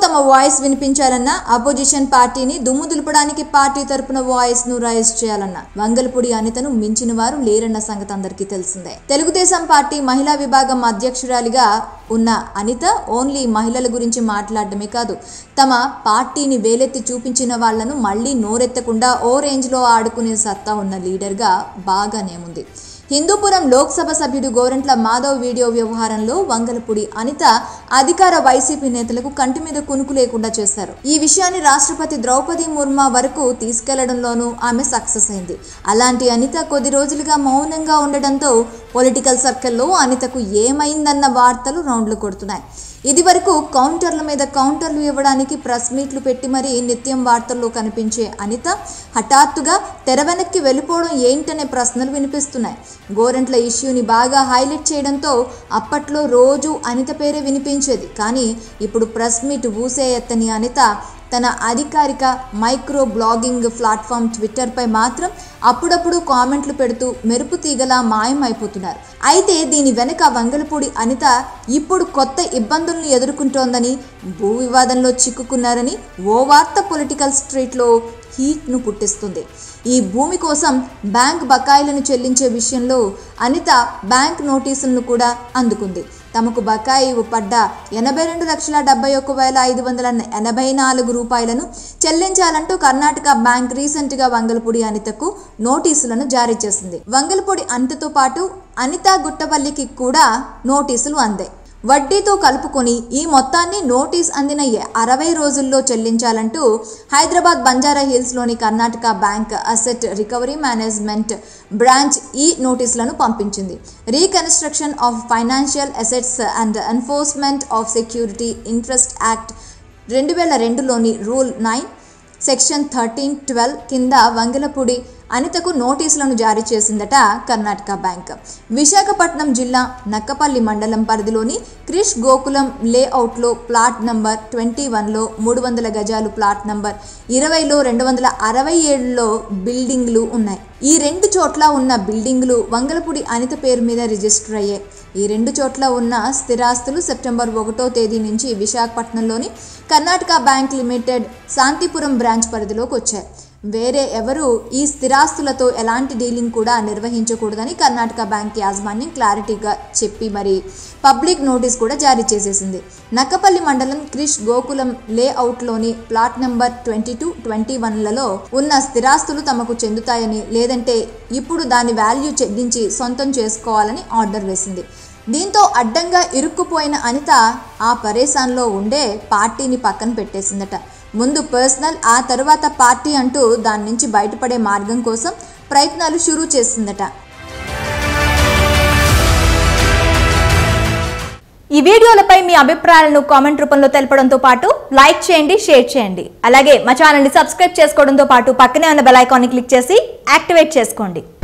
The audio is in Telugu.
తమ వాయిస్ వినిపించాలన్నా అపోజిషన్ పార్టీని దుమ్ము దులపడానికి పార్టీ తరపున వాయిస్ ను రైజ్ చేయాలన్నా వంగలపూడి అనితను మించిన వారు లేరన్న సంగతి అందరికీ తెలిసిందే తెలుగుదేశం పార్టీ మహిళా విభాగం అధ్యక్షురాలిగా ఉన్న అనిత ఓన్లీ మహిళల గురించి మాట్లాడడమే కాదు తమ పార్టీని వేలెత్తి చూపించిన వాళ్లను మళ్ళీ నోరెత్తకుండా ఓ రేంజ్లో ఆడుకునే సత్తా ఉన్న లీడర్గా బాగానే ఉంది హిందూపురం లోక్సభ సభ్యుడు గోరంట్ల మాధవ్ వీడియో వ్యవహారంలో వంగలపూడి అనిత అధికార వైసీపీ నేతలకు కంటి మీద కునుకు లేకుండా చేశారు ఈ విషయాన్ని రాష్ట్రపతి ద్రౌపది ముర్మా వరకు తీసుకెళ్లడంలోనూ ఆమె సక్సెస్ అయింది అలాంటి అనిత కొద్ది రోజులుగా మౌనంగా ఉండడంతో పొలిటికల్ సర్కిల్లో అనితకు ఏమైందన్న వార్తలు రౌండ్లు కొడుతున్నాయి ఇది వరకు కౌంటర్ల మీద కౌంటర్లు ఇవ్వడానికి ప్రెస్ మీట్లు పెట్టి మరీ నిత్యం వార్తల్లో కనిపించే అనిత హఠాత్తుగా తెర వెనక్కి వెళ్ళిపోవడం ఏంటనే ప్రశ్నలు వినిపిస్తున్నాయి గోరంట్ల ఇష్యూని బాగా హైలైట్ చేయడంతో అప్పట్లో రోజు అనిత పేరే వినిపించేది కానీ ఇప్పుడు ప్రెస్ మీట్ ఊసే ఎత్తని అనిత తన అధికారిక మైక్రో బ్లాగింగ్ ప్లాట్ఫామ్ ట్విట్టర్పై మాత్రం అప్పుడప్పుడు కామెంట్లు పెడుతూ మెరుపు తీగలా మాయమైపోతున్నారు అయితే దీని వెనుక వంగలపూడి అనిత ఇప్పుడు కొత్త ఇబ్బందులను ఎదుర్కొంటోందని భూ వివాదంలో చిక్కుకున్నారని ఓ వార్త పొలిటికల్ స్ట్రీట్లో హీట్ను పుట్టిస్తుంది ఈ భూమి కోసం బ్యాంక్ బకాయిలను చెల్లించే విషయంలో అనిత బ్యాంక్ నోటీసులను కూడా అందుకుంది తమకు బకాయి పడ్డ ఎనభై రెండు లక్షల డెబ్బై ఒక్క వేల ఐదు వందల ఎనభై నాలుగు రూపాయలను చెల్లించాలంటూ కర్ణాటక బ్యాంక్ రీసెంట్గా వంగలపూడి అనితకు నోటీసులను జారీ చేసింది వంగలపూడి అనితతో పాటు అనిత గుట్టపల్లికి కూడా నోటీసులు అందాయి వడ్డీతో కలుపుకొని ఈ మొత్తాన్ని నోటీస్ అందిన ఎ- అరవై రోజుల్లో చెల్లించాలంటూ హైదరాబాద్ బంజారా హిల్స్లోని Karnataka bank asset recovery management branch ఈ నోటీసులను పంపించింది reconstruction of financial assets and enforcement of security interest act రెండు వేల రెండులోని rule nine section thirteen twelve కింద వంగలపూడి అనితకు నోటీసులను జారీ చేసిందట కర్ణాటక బ్యాంక్ విశాఖపట్నం జిల్లా నక్కపల్లి మండలం పరిధిలోని క్రిష్ గోకులం లేఅవుట్లో ప్లాట్ నంబర్ ట్వంటీ వన్లో మూడు వందల గజాలు ప్లాట్ నంబర్ ఇరవైలో రెండు వందల అరవై ఏడులో బిల్డింగ్లు ఉన్నాయి ఈ రెండు చోట్ల ఉన్న బిల్డింగ్లు వంగలపూడి అనిత పేరు మీద రిజిస్టర్ అయ్యాయి ఈ రెండు చోట్ల ఉన్న స్థిరాస్తులు సెప్టెంబర్ ఒకటో తేదీ నుంచి విశాఖపట్నంలోని Karnataka bank limited Shantipuram branch పరిధిలోకి వచ్చాయి వేరే ఎవరు ఈ స్థిరాస్తులతో ఎలాంటి డీలింగ్ కూడా నిర్వహించకూడదని కర్ణాటక బ్యాంక్ యాజమాన్యం క్లారిటీగా చెప్పి మరి పబ్లిక్ నోటీస్ కూడా జారీ చేసేసింది నక్కపల్లి మండలం క్రిష్ గోకులం లేఅవుట్లోని plot number twenty two twenty వన్లలో ఉన్న స్థిరాస్తులు తమకు చెందుతాయని లేదంటే ఇప్పుడు దాని వాల్యూ చెల్లించి సొంతం చేసుకోవాలని ఆర్డర్ వేసింది దీంతో అడ్డంగా ఇరుక్కుపోయిన అనిత ఆ పరేశాన్లో ఉండే పార్టీని పక్కన పెట్టేసిందట ముందు పర్సనల్ ఆ తరువాత పార్టీ అంటూ దాని నుంచి బయటపడే మార్గం కోసం ప్రయత్నాలు షురూ చేసిందట ఈ వీడియోలపై మీ అభిప్రాయాలను కామెంట్ రూపంలో తెలపడంతో పాటు లైక్ చేయండి షేర్ చేయండి అలాగే మా ఛానల్ని సబ్స్క్రైబ్ చేసుకోవడంతో పాటు పక్కనే ఉన్న బెల్ ఐకాన్ని క్లిక్ చేసి యాక్టివేట్ చేసుకోండి